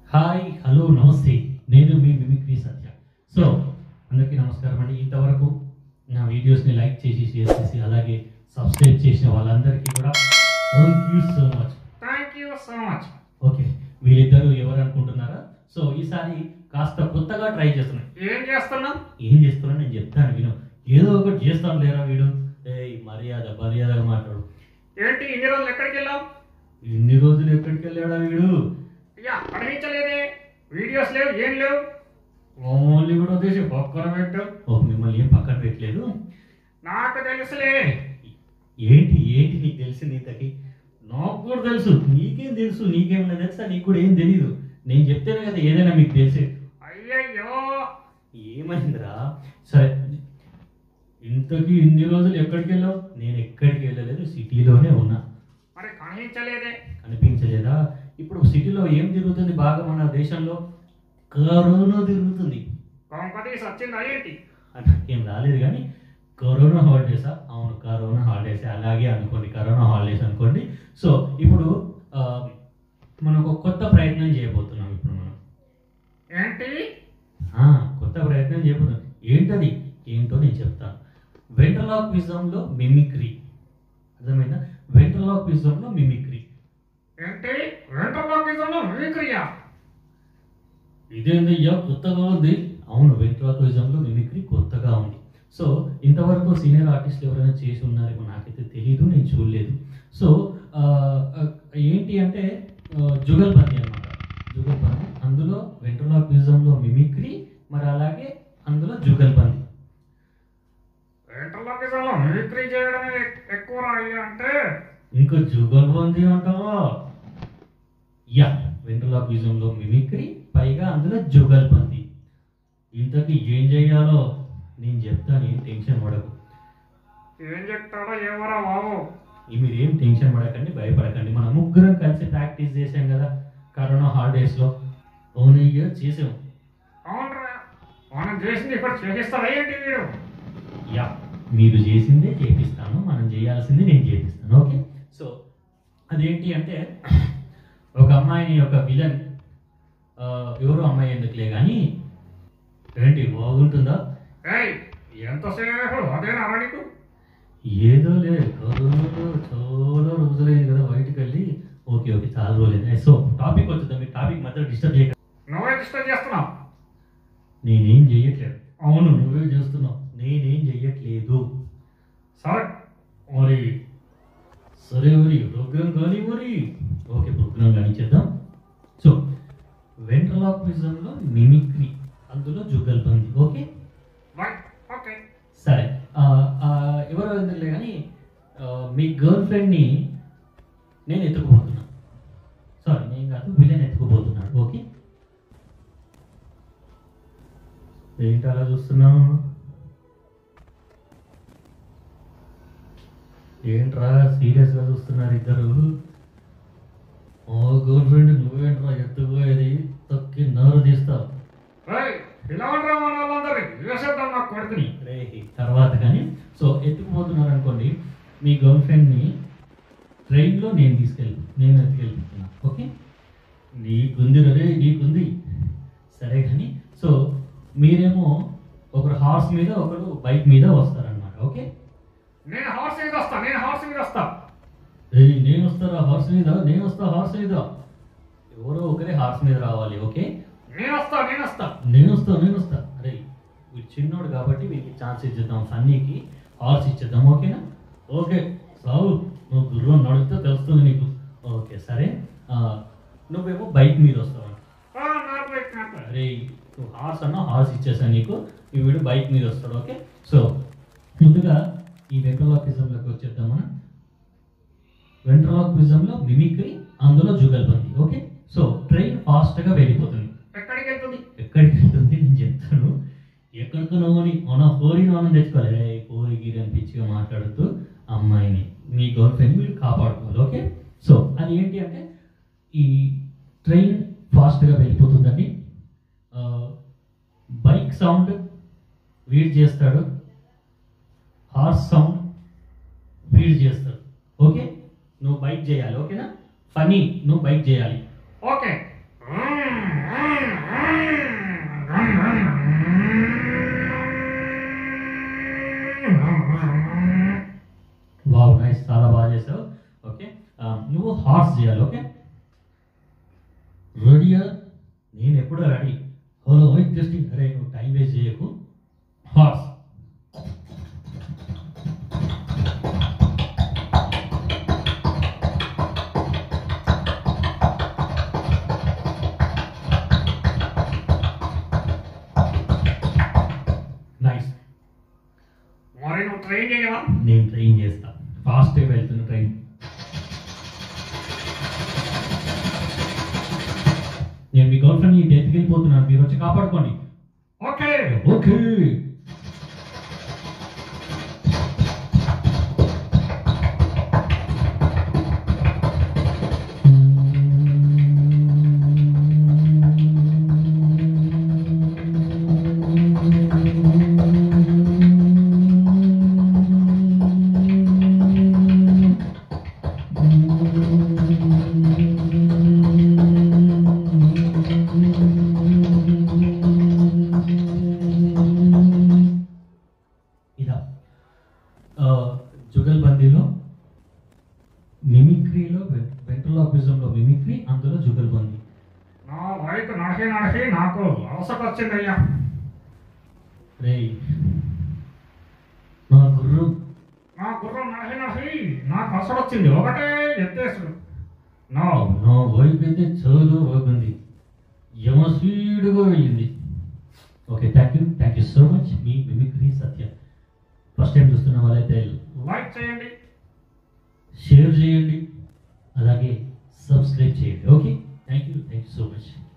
Hi hello నమస్తే నేను మీ mimicry సత్య so అందరికీ నమస్కారం అండి ఇంతవరకు నా వీడియోస్ని లైక్ చేసి షేర్ చేసి అలాగే సబ్స్క్రైబ్ చేసిన వాళ్ళందరికీ కూడా thank you so much thank you so much okay వీళ్ళిద్దరూ ఎవరు అనుకుంటున్నారా సో ఈసారి కాస్త కొత్తగా ట్రై చేస్తున్నాను ఏం చేస్తున్నాం ఏం చేస్తున్నా నేను చెప్తాను విను ఏదో ఒకటి చేస్తాను లేరా వీడు ఏయ్ మర్యాద మర్యాదగా మాట్లాడు ఏంటి ఇన్ని రోజులు ఎక్కడికి వెళ్ళాం ఇన్ని రోజులు ఎక్కడికి వెళ్ళాడా వీడు అయ్యా కనిపించలేదే వీడియోస్ లేవు ఏం లేవు ఓన్లీ కూడా తీసి పక్కన పెట్టు ఓ మిమ్మల్ని ఏం పక్కన పెట్టలేదు నాకు తెలుసులే ఏంటి ఏంటి నీకు తెలిసింది ఇంతకి నాకు కూడా తెలుసు నీకేం తెలుసు నీకేమైనా తెలుసా నీకు కూడా ఏం తెలీదు నేను చెప్తేనే కదా ఏదైనా మీకు తెలిసి అయ్యయ్యో ఏమైందిరా సరే ఇంతకీ ఇన్ని రోజులు ఎక్కడికి వెళ్ళావు నేను ఎక్కడికి వెళ్ళలేదు సిటీలోనే ఉన్నా మరి కనిపించలేదే కనిపించలేదా ఇప్పుడు సిటీలో ఏం తిరుగుతుంది బాగా మన దేశంలో కరోనా తిరుగుతుంది కొంపతీసి వచ్చిందా ఏంటి నాకేం రాలేదు కానీ కరోనా హాలిడేసా అవును కరోనా హాలిడేస్ అలాగే అనుకోండి కరోనా హాలిడేస్ అనుకోండి సో ఇప్పుడు ఆ, మనం ఒక కొత్త ప్రయత్నం చేయబోతున్నాం ఇప్పుడు మనం ఏంటి ఆ, కొత్త ప్రయత్నం చేయబోతున్నాం ఏంటది ఏంటో నేను చెప్తాను వెంట్రలాక్ విజంలో మిమిక్రీ అర్థమైందా వెంట్రలాక్ విజంలో మిమిక్రీ ఏంటి వెంట్రలోకిజంలో మిమిక్రియా ఇదేందయ్యా కొత్తగా ఉంది అవును వెంట్రాక్విజంలో మిమిక్రీ కొత్తగా ఉంది సో ఇంతవరకు సీనియర్ ఆర్టిస్టులు ఎవరైనా చేసి ఉన్నారేమో నాకైతే తెలియదు నేను చూడలేదు సో ఆ, ఆ, ఏంటి అంటే ఆ, జుగల్బందీ అనమాట జుగల్బందీ అందులో వెంట్రలాక్విజంలో మిమిక్రీ మరి అలాగే అందులో జుగల్బందీ వెంట్రలోకిజంలో మిమిక్రీ చేయడమే ఎక్- ఎక్కువ రాయ్యా అంటే ఇంకా జుగల్బందీ అంటావా యా వెంట్రలాక్విజంలో మిమిక్రీ పైగా అందులో జుగల్బందీ ఇంతకీ ఏం చేయాలో నేను చెప్తాను ఏం టెన్షన్ పడకు ఏం చెప్తాడో ఏమరా బాబు ఈ మీరు ఏం టెన్షన్ పడకండి భయపడకండి మనం ముగ్గురం కలిసి ప్రాక్టీస్ చేసాం కదా కరోనా హాలిడేస్లో ఓనయ్య చేసాం అవునరా మనం చేసింది ఇప్పుడు చేసిస్తాడా ఏంటి వీడు యా మీరు చేసిందే చేపిస్తాను మనం చేయాల్సింది నేను చేపిస్తాను ఓకే సో అదేంటి అంటే ఒక అమ్మాయిని ఒక విలన్ ఎవరు అమ్మాయి ఎందుకులే కానీ ఏంటి బాగుంటుందా ఏయ్ ఎంతసేపు అదేనా నీకు ఏదోలే కరోనాలో చాలా రోజులైంది కదా బయటకు వెళ్ళి ఓకే ఓకే చాలా రోజులైంది సో టాపిక్ వచ్చిందా మీ టాపిక్ మధ్య డిస్టర్బ్ చేయక నువ్వే డిస్టర్బ్ చేస్తున్నావు నేనేం చెయ్యట్లేదు అవును నువ్వే చేస్తున్నావు నేనేం చెయ్యట్లేదు సరే మరి సరే మరి ప్రోగ్రామ్ కానీ మరి ఓకే ప్రోగ్రామ్ కానీ చేద్దాం సో వెంట్రలాక్విజంలో మిమిక్రీ అందులో జుగల్బందీ ఓకే బాయ్ ఓకే సరే ఆ, ఆ, ఎవరో ఎందుకులే కానీ ఆ, మీ గర్ల్ ఫ్రెండ్ని నేను ఎత్తుకుపోతున్నా సారీ నేను కాదు విలన్ ఎత్తుకుపోతున్నాడు ఓకే ఏంటి అలా చూస్తున్నావు ఏంట్రా సీరియస్గా చూస్తున్నారు ఇద్దరు ఓ గర్ల్ ఫ్రెండ్ నువ్వేంట్రా ఎత్తుకుపోయేది తొక్కి నోరు తీస్తావు ఏయ్ పిలవండ్రా మన వాళ్ళందరి వేసేద్దాం నా కొడుకుని రేహి తర్వాత కానీ సో ఎత్తుకుపోతున్నారు అనుకోండి మీ గర్ల్ ఫ్రెండ్ని ట్రైన్లో నేను తీసుకెళ్ళి నేను ఎత్తుకెళ్ళిపోతున్నా ఓకే నీకుంది రే నీకుంది సరే కానీ సో మీరేమో ఒకరు హార్స్ మీద ఒకరు బైక్ మీద వస్తారనమాట ఓకే నేను హార్స్ మీద వస్తా నేను హార్స్ మీద వస్తా ఏయ్ నేను వస్తారా హార్స్ మీద నేను వస్తా హార్స్ మీద ఎవరో ఒకరే హార్స్ మీద రావాలి ఓకే నేను వస్తా నేను వస్తా నేను వస్తా నేను వస్తా అరే వీడు చిన్నోడు కాబట్టి వీడికి ఛాన్స్ ఇచ్చేద్దాం ఫన్నీకి హార్స్ ఇచ్చేద్దాం ఓకేనా ఓకే సావు నువ్వు గుర్రం నడిపితే తెలుస్తుంది నీకు ఓకే సరే ఆ, నువ్వేమో బైక్ మీద వస్తావు ఆ, నా బైక్ నా బైక్. అరే నువ్వు హార్స్ అన్నా హార్స్ ఇచ్చేసాను నీకు ఈ వీడు బైక్ మీద వస్తాడు ఓకే సో ముందుగా ఈ వెంట్రలాక్విజంలోకి వచ్చేద్దాం మనం వెంట్రలాక్విజంలో మిమిక్రీ అందులో జుగల్బందీ ఓకే సో ట్రైన్ ఫాస్ట్గా వెళ్ళిపోతుంది ఎక్కడికి వెళ్తుంది ఎక్కడికి వెళ్తుంది నేను చెప్తాను ఎక్కడికో అని మన కోరి మనం తెచ్చుకోవాలి రే కోరి గిరి అని పిచ్చిగా మాట్లాడుతూ అమ్మాయిని మీ గర్ల్ ఫ్రెండ్ మీరు కాపాడుకోవాలి ఓకే సో అది ఏంటి అంటే ఈ ట్రైన్ ఫాస్ట్గా వెళ్ళిపోతుందండి ఆ, బైక్ సౌండ్ వీడ్ చేస్తాడు హార్స్ సౌండ్ వీడ్ చేస్తాడు ఓకే నువ్వు బైక్ చేయాలి ఓకేనా ఫనీ నువ్వు బైక్ చేయాలి ఓకే వావ్ నైస్ చాలా బాగా చేసావు ఓకే నువ్వు హార్స్ చేయాలి ఓకే రెడీయా నేను ఎప్పుడో రెడీ హలో వైట్ టెస్టింగ్ అరే నువ్వు టైం వేస్ట్ చేయకు హార్స్ నైస్ మరి నువ్వు ట్రైన్ చేయవా నేను ట్రైన్ చేస్తా ఫాస్ట్గా వెళ్తున్న ట్రైన్ నేను మీ గర్ల్ ఫ్రెండ్ డెత్కి వెళ్ళిపోతున్నాను మీరు వచ్చి కాపాడుకోండి ఓకే ఓకే ఇదా ఆ, జుగల్బందీలో మిమిక్రీలో వెంట్రలాక్విజంలో మిమిక్రీ అందులో జుగల్బందీ నా బైక్ నడిచి నడిచి నాకు అవసరం వచ్చిందయ్యా రేయ్ నా గుర్రం నా గుర్రం నడిచి నడిచి నాకు అవసరం వచ్చింది ఒకటే ఎత్తేసుడు నా నా బైక్ అయితే చాలా బాగుంది యమ స్పీడ్గా వెళ్ళింది okay thank you thank you so much మీ మిమిక్రీ సత్య ఫస్ట్ టైం చూస్తున్న వాళ్ళైతే లైక్ చేయండి షేర్ చేయండి అలాగే సబ్స్క్రైబ్ చేయండి okay thank you thank you so much